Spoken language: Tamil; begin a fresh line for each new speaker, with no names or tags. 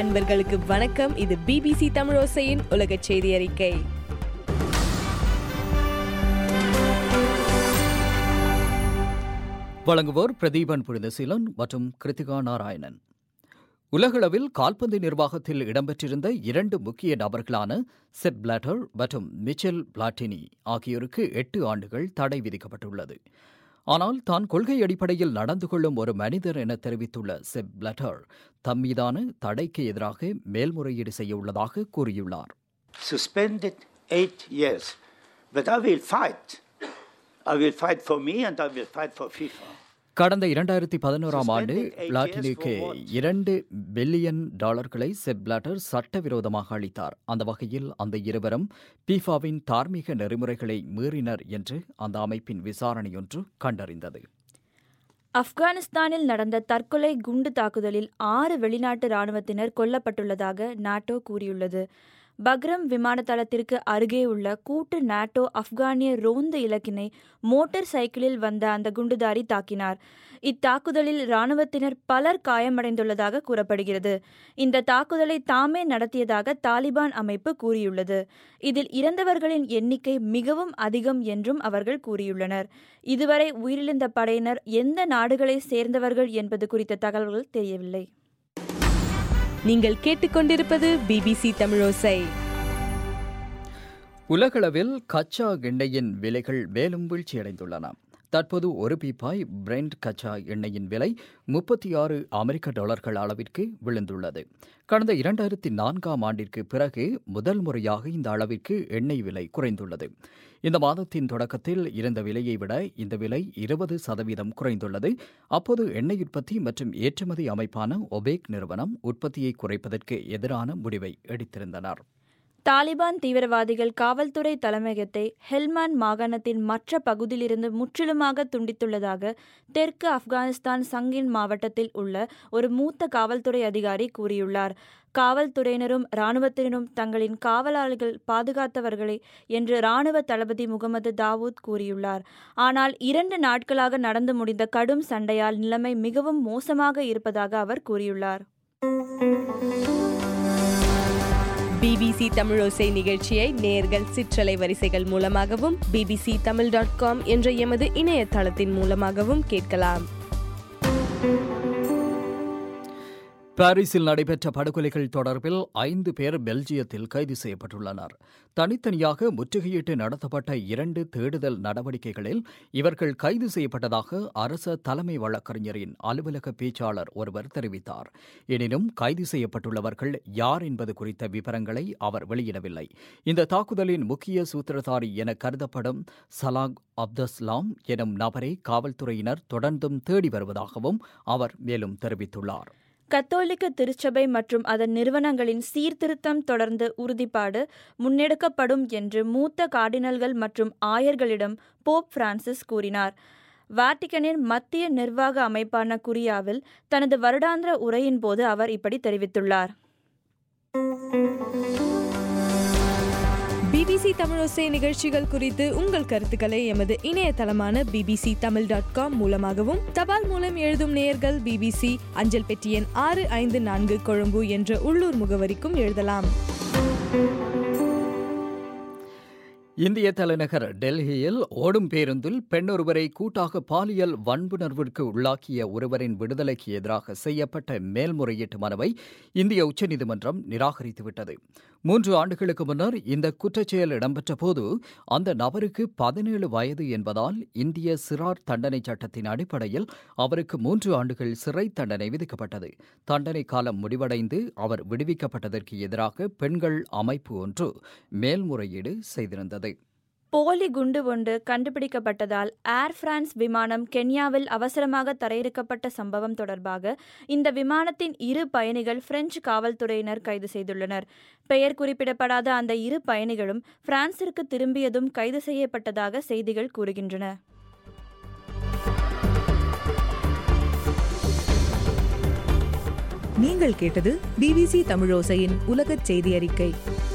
அன்பர்களுக்கு வணக்கம் இது பிபிசி தமிழோசையின் உலக செய்தி அறிக்கை
வழங்குவோர் பிரதீபன் புனிதசீலன் மற்றும் கிருத்திகா நாராயணன் உலகளவில் கால்பந்து நிர்வாகத்தில் இடம்பெற்றிருந்த இரண்டு முக்கிய நபர்களான செப் பிளாட்டர் மற்றும் மிச்சல் பிளாட்டினி ஆகியோருக்கு எட்டு ஆண்டுகள் தடை விதிக்கப்பட்டுள்ளது ஆனால் தான் கொள்கை அடிப்படையில் நடந்து கொள்ளும் ஒரு மனிதர் என தெரிவித்துள்ள செப் பிளாட்டர் தம் மீதான தடைக்கு எதிராக மேல்முறையீடு செய்ய உள்ளதாக கூறியுள்ளார்
suspended eight years. But I will fight. I will fight for me and I will fight for FIFA.
கடந்த இரண்டாயிரத்தி பதினோராம் ஆண்டு
Suspended eight
பிளாட்டினிக்கு
years for what?
இரண்டு பில்லியன் டாலர்களை செப் பிளாட்டர் சட்டவிரோதமாக அளித்தார் அந்த வகையில் அந்த இருவரும் பீஃபாவின் தார்மீக நெறிமுறைகளை மீறினர் என்று அந்த அமைப்பின் விசாரணையொன்று கண்டறிந்தது
ஆப்கானிஸ்தானில் நடந்த தற்கொலை குண்டு தாக்குதலில் ஆறு வெளிநாட்டு ராணுவத்தினர் கொல்லப்பட்டுள்ளதாக நாட்டோ கூறியுள்ளது பக்ரம் விமான தளத்திற்கு அருகே உள்ள கூட்டு நாட்டோ ஆப்கானிய ரோந்து இலக்கினை மோட்டார் சைக்கிளில் வந்த அந்த குண்டுதாரி தாக்கினார் இத்தாக்குதலில் ராணுவத்தினர் பலர் காயமடைந்துள்ளதாக கூறப்படுகிறது இந்த தாக்குதலை தாமே நடத்தியதாக தாலிபான் அமைப்பு கூறியுள்ளது இதில் இறந்தவர்களின் எண்ணிக்கை மிகவும் அதிகம் என்றும் அவர்கள் கூறியுள்ளனர் இதுவரை உயிரிழந்த படையினர் எந்த நாடுகளை சேர்ந்தவர்கள் என்பது குறித்த தகவல்கள் தெரியவில்லை
நீங்கள் கேட்டுக்கொண்டிருப்பது பிபிசி தமிழோசை
உலகளவில் கச்சா எண்ணெயின் விலைகள் மேலும் வீழ்ச்சியடைந்துள்ளன தற்போது ஒரு பீப்பாய் பிரெண்ட் கச்சா எண்ணெயின் விலை முப்பத்தி ஆறு அமெரிக்க டாலர்கள் அளவிற்கு விழுந்துள்ளது கடந்த இரண்டாயிரத்தி நான்காம் ஆண்டிற்கு பிறகு முதல் முறையாக இந்த அளவிற்கு எண்ணெய் விலை குறைந்துள்ளது இந்த மாதத்தின் தொடக்கத்தில் இருந்த விலையை விட இந்த விலை இருபது சதவீதம் குறைந்துள்ளது அப்போது எண்ணெய் உற்பத்தி மற்றும் ஏற்றுமதி அமைப்பான ஒபேக் நிறுவனம் உற்பத்தியை குறைப்பதற்கு எதிரான முடிவை எடுத்திருந்தனர்
தாலிபான் தீவிரவாதிகள் காவல்துறை தலைமையகத்தை ஹெல்மான் மாகாணத்தின் மற்ற பகுதியிலிருந்து முற்றிலுமாக துண்டித்துள்ளதாக தெற்கு ஆப்கானிஸ்தான் சங்கின் மாவட்டத்தில் உள்ள ஒரு மூத்த காவல்துறை அதிகாரி கூறியுள்ளார் காவல்துறையினரும் இராணுவத்தினரும் தங்களின் காவலாளிகள் பாதுகாத்தவர்களே என்று இராணுவ தளபதி முகமது தாவூத் கூறியுள்ளார் ஆனால் இரண்டு நாட்களாக நடந்து முடிந்த கடும் சண்டையால் நிலைமை மிகவும் மோசமாக இருப்பதாக அவர் கூறியுள்ளார்
பிபிசி தமிழோசை நிகழ்ச்சியை நேர்கள் சிற்றலை வரிசைகள் மூலமாகவும் பிபிசி தமிழ் டாட் காம் என்ற எமது இணையதளத்தின் மூலமாகவும் கேட்கலாம்
பாரிஸில் நடைபெற்ற படுகொலைகள் தொடர்பில் ஐந்து பேர் பெல்ஜியத்தில் கைது செய்யப்பட்டுள்ளனர் தனித்தனியாக முற்றுகையிட்டு நடத்தப்பட்ட இரண்டு தேடுதல் நடவடிக்கைகளில் இவர்கள் கைது செய்யப்பட்டதாக அரச தலைமை வழக்கறிஞரின் அலுவலக பேச்சாளர் ஒருவர் தெரிவித்தார் எனினும் கைது செய்யப்பட்டுள்ளவர்கள் யார் என்பது குறித்த விவரங்களை அவர் வெளியிடவில்லை இந்த தாக்குதலின் முக்கிய சூத்திரதாரி என கருதப்படும் சலாக் அப்தஸ்லாம் எனும் நபரை காவல்துறையினர் தொடர்ந்தும் தேடி வருவதாகவும் அவர் மேலும் தெரிவித்துள்ளார்
கத்தோலிக்க திருச்சபை மற்றும் அதன் நிறுவனங்களின் சீர்திருத்தம் தொடர்ந்து உறுதிப்பாடு முன்னெடுக்கப்படும் என்று மூத்த கார்டினல்கள் மற்றும் ஆயர்களிடம் போப் பிரான்சிஸ் கூறினார் வாட்டிகனின் மத்திய நிர்வாக அமைப்பான குரியாவில் தனது வருடாந்திர உரையின் போது அவர் இப்படி தெரிவித்துள்ளார்
பிபிசி தமிழோசை நிகழ்ச்சிகள் குறித்து உங்கள் கருத்துக்களை எமது இணையதளமான பிபிசி தமிழ் டாட் காம் மூலமாகவும் தபால் மூலம் எழுதும் நேயர்கள் பிபிசி அஞ்சல் பெட்டி எண் ஆறு ஐந்து நான்கு கொழும்பு என்ற உள்ளூர் முகவரிக்கும் எழுதலாம்
இந்திய தலைநகர் டெல்லியில் ஓடும் பேருந்தில் பெண்ணொருவரை கூட்டாக பாலியல் வன்புணர்விற்கு உள்ளாக்கிய ஒருவரின் விடுதலைக்கு எதிராக செய்யப்பட்ட மேல்முறையீட்டு மனுவை இந்திய உச்சநீதிமன்றம் நிராகரித்துவிட்டது மூன்று ஆண்டுகளுக்கு முன்னர் இந்த குற்றச்செயல் இடம்பெற்ற போது அந்த நபருக்கு பதினேழு வயது என்பதால் இந்திய சிறார் தண்டனை சட்டத்தின் அடிப்படையில் அவருக்கு மூன்று ஆண்டுகள் சிறை தண்டனை விதிக்கப்பட்டது தண்டனை காலம் முடிவடைந்து அவர் விடுவிக்கப்பட்டதற்கு எதிராக பெண்கள் அமைப்பு ஒன்று மேல்முறையீடு செய்திருந்தது
போலி குண்டு ஒன்று கண்டுபிடிக்கப்பட்டதால் ஏர் பிரான்ஸ் விமானம் கென்யாவில் அவசரமாக தரையிறக்கப்பட்ட சம்பவம் தொடர்பாக இந்த விமானத்தின் இரு பயணிகள் பிரெஞ்சு காவல்துறையினர் கைது செய்துள்ளனர் பெயர் குறிப்பிடப்படாத அந்த இரு பயணிகளும் பிரான்சிற்கு திரும்பியதும் கைது செய்யப்பட்டதாக செய்திகள் கூறுகின்றன
நீங்கள் கேட்டது பிபிசி தமிழோசையின் உலகச் செய்தி அறிக்கை